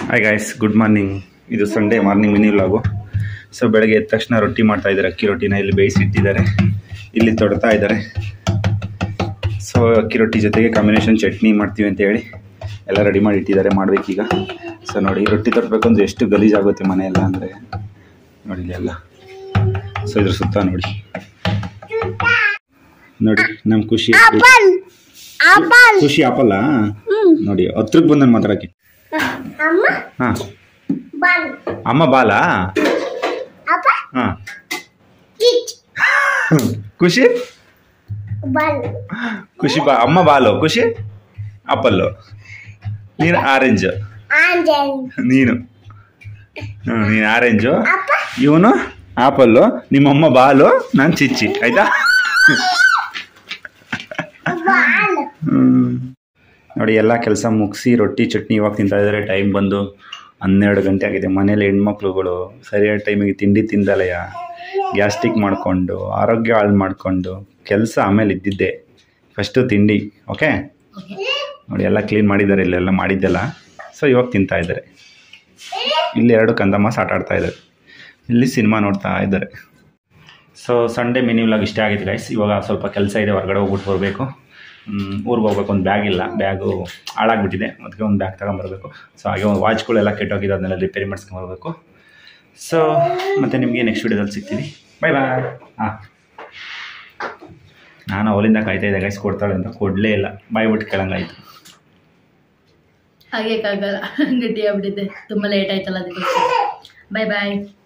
Hi guys good morning ಇದು Sunday morning mini vlog so ಬೆಳಗ್ಗೆ ಎದ್ದ ತಕ್ಷಣ ರೊಟ್ಟಿ ಮಾಡ್ತಾ ಇದ್ದಾರೆ ಅಕ್ಕಿ ರೊಟ್ಟಿನ ಇಲ್ಲಿ ಬೇಯಿಸಿ ಇಟ್ಟಿದ್ದಾರೆ ಇಲ್ಲಿ ತೊಡ್ತಾ ಇದ್ದಾರೆ ಸೊ ಅಕ್ಕಿ ರೊಟ್ಟಿ ಜೊತೆಗೆ ಕಾಂಬಿನೇಷನ್ ಚಟ್ನಿ ಮಾಡ್ತೀವಿ ಅಂತ ಹೇಳಿ ಎಲ್ಲ ರೆಡಿ ಮಾಡಿ ಇಟ್ಟಿದ್ದಾರೆ ಮಾಡ್ಬೇಕೀಗ ಸೊ ನೋಡಿ ರೊಟ್ಟಿ ತಟ್ಟಬೇಕು ಅಂದ್ರೆ ಎಷ್ಟು ಗಲೀಜಾಗುತ್ತೆ ಮನೆಯೆಲ್ಲ ಅಂದರೆ ನೋಡಿ ಇಲ್ಲೆಲ್ಲ ಸೊ ಇದ್ರ ಸುತ್ತ ನೋಡಿ ನೋಡಿ ನಮ್ಮ ಖುಷಿ ಖುಷಿ ಆಪಲ್ಲ ನೋಡಿ ಹತ್ರಕ್ಕೆ ಬಂದನ್ ಮಾತಾಡಕ್ಕೆ ಅಮ್ಮ ಹಾಂ ಬನ್ ಅಮ್ಮ ಬಾಲ ಅಪ್ಪ ಹಾಂ ಕಿಚ್ ಖುಷಿ ಬನ್ ಖುಷಿ ಬಾ ಅಮ್ಮ ಬಾಲು ಖುಷಿ ಆಪಲ್ಲು ನೀನು ಆರೆಂಜ್ ಆಂಜನ್ ನೀನು ಹ್ಮ್, ನೀನು ಆರೆಂಜು ಅಪ್ಪ ಇವನು ಆಪಲ್ಲು ನಿಮ್ಮಮ್ಮ ಬಾಲು ನಾನು ಚಿಚ್ಚಿ ಆಯ್ತಾ ಬಾಲ್ ಹ್ಮ್. ನೋಡಿ ಎಲ್ಲ ಕೆಲಸ ಮುಗಿಸಿ ರೊಟ್ಟಿ ಚಟ್ನಿ ಇವಾಗ ತಿಂತಾ ಇದ್ದಾರೆ ಟೈಮ್ ಬಂದು ಹನ್ನೆರಡು ಗಂಟೆ ಆಗಿದೆ ಮನೇಲಿ ಹೆಣ್ಮಕ್ಳುಗಳು ಸರಿಯಾದ ಟೈಮಿಗೆ ತಿಂಡಿ ತಿಂದಲೆಯ ಗ್ಯಾಸ್ಟಿಕ್ ಮಾಡಿಕೊಂಡು ಆರೋಗ್ಯ ಹಾಳು ಮಾಡಿಕೊಂಡು ಕೆಲಸ ಆಮೇಲೆ ಇದ್ದಿದ್ದೆ ಫಸ್ಟು ತಿಂಡಿ ಓಕೆ ನೋಡಿ ಎಲ್ಲ ಕ್ಲೀನ್ ಮಾಡಿದ್ದಾರೆ ಇಲ್ಲೆಲ್ಲ ಮಾಡಿದ್ದೆಲ್ಲ ಸೊ ಇವಾಗ ತಿಂತಾ ಇದ್ದಾರೆ ಇಲ್ಲಿ ಎರಡು ಕಂದಮ್ಮ ಆಟ ಆಡ್ತಾ ಇದ್ದಾರೆ ಇಲ್ಲಿ ಸಿನಿಮಾ ನೋಡ್ತಾ ಇದ್ದಾರೆ ಸೊ ಸಂಡೇ ಮಿನಿ ವ್ಲಾಗ್ ಇಷ್ಟ ಆಗಿತ್ತು ಗೈಸ್ ಇವಾಗ ಸ್ವಲ್ಪ ಕೆಲಸ ಇದೆ ಹೊರಗಡೆ ಹೋಗ್ಬಿಟ್ಟು ಬರಬೇಕು ಊರಿಗೆ ಹೋಗ್ಬೇಕು ಒಂದು ಬ್ಯಾಗ್ ಇಲ್ಲ ಬ್ಯಾಗು ಹಾಳಾಗ್ಬಿಟ್ಟಿದೆ ಅದಕ್ಕೆ ಒಂದು ಬ್ಯಾಗ್ ತಗೊಂಬರ್ಬೇಕು ಸೊ ಹಾಗೆ ಒಂದು ವಾಚ್ಗಳೆಲ್ಲ ಕೆಟ್ಟೋಗಿದೆ ಅದನ್ನೆಲ್ಲ ರಿಪೇರಿ ಮಾಡಿಸ್ಕೊಂಬರ್ಬೇಕು ಸೊ ಮತ್ತೆ ನಿಮಗೆ ನೆಕ್ಸ್ಟ್ ವೀಡಿಯೋದಲ್ಲಿ ಸಿಗ್ತೀನಿ ಬಾಯ್ ಬಾಯ್ ಹಾಂ ನಾನು ಅವಳಿಂದ ಕಾಯ್ತಾ ಇದ್ದೆ ಗೈಸ್ ಕೊಡ್ತಾಳೆ ಅಂತ ಕೊಡಲೇ ಇಲ್ಲ ಬಾಯ್ ಬಿಟ್ಟು ಕೇಳಂಗಾಯ್ತು ಹಾಗೆ ಆಗಲ್ಲ ಗಟ್ಟಿ ಆಗ್ಬಿಟ್ಟಿದೆ ತುಂಬ ಲೇಟ್ ಆಯ್ತಲ್ಲ ಅದಕ್ಕೆ ಬಾಯ್ ಬಾಯ್